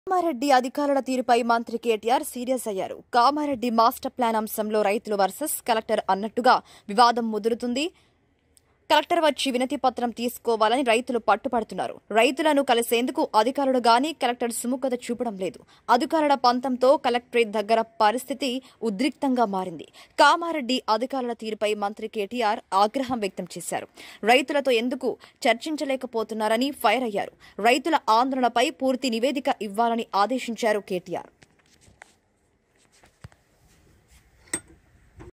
కామారెడ్డి అధికారుల తీరుపై మంత్రి కేటీఆర్ సీరియస్ అయ్యారు కామారెడ్డి మాస్టర్ ప్లాన్ అంశంలో రైతులు వర్సెస్ కలెక్టర్ అన్నట్టుగా వివాదం ముదురుతుంది కలెక్టర్ వచ్చి వినతి పత్రం తీసుకోవాలని రైతులు పట్టుపడుతున్నారు రైతులను కలిసేందుకు అధికారులు గాని కలెక్టర్ సుముఖత చూపడం లేదు అధికారుల పంతంతో కలెక్టరేట్ దగ్గర పరిస్థితి ఉద్రిక్తంగా మారింది కామారెడ్డి అధికారుల తీరుపై మంత్రి కేటీఆర్ ఆగ్రహం వ్యక్తం చేశారు రైతులతో ఎందుకు చర్చించలేకపోతున్నారని ఫైర్ అయ్యారు రైతుల ఆందోళనపై పూర్తి నివేదిక ఇవ్వాలని ఆదేశించారు కేటీఆర్